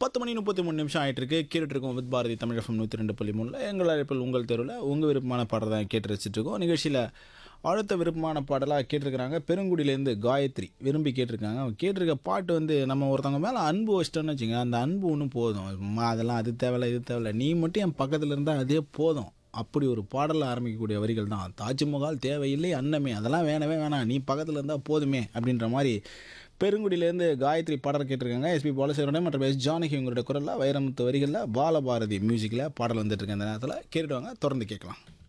பத்து மணி முப்பத்தி மூணு நிமிஷம் ஆயிட்டு இருக்கு கேட்டுட்டு இருக்கோம் வித் பாரதி தமிழ் எஃப்எம் நூற்றி ரெண்டு புள்ளி மூணில் எங்கள் அழைப்பில் உங்கள் தெருவில் உங்கள் விருப்பமான பாடல் தான் கேட்டு ரசிச்சுட்டு இருக்கோம் நிகழ்ச்சியில் அடுத்த விருப்பமான பாடலாக கேட்டிருக்கிறாங்க பெருங்குடியிலேருந்து காயத்ரி விரும்பி கேட்டிருக்காங்க அவங்க கேட்டிருக்க பாட்டு வந்து நம்ம ஒருத்தவங்க மேலே அன்பு வச்சிட்டோன்னு வச்சுங்க அந்த அன்பு ஒன்றும் போதும் அம்மா அதெல்லாம் அது தேவையில்ல இது தேவையில்ல நீ மட்டும் என் பக்கத்தில் இருந்தால் அதே போதும் அப்படி ஒரு பாடலில் ஆரம்பிக்கக்கூடிய வரிகள் தான் தாஜ்மஹால் தேவையில்லை அன்னமே அதெல்லாம் வேணவே வேணாம் நீ பக்கத்தில் இருந்தால் போதுமே அப்படின்ற மாதிரி பெருங்குடியிலேருந்து காயத்ரி பாடல் கேட்டிருக்காங்க எஸ்பி பாலசேரனுடைய மற்றும் எஸ் ஜானகி உங்களுடைய குரலில் வைரமுத்து வரிகளில் பாலபாரதி மியூசிக்கில் பாடல் வந்துட்டு இருக்கு இந்த நேரத்தில் கேட்டுட்டு வாங்க தொடர்ந்து கேட்கலாம்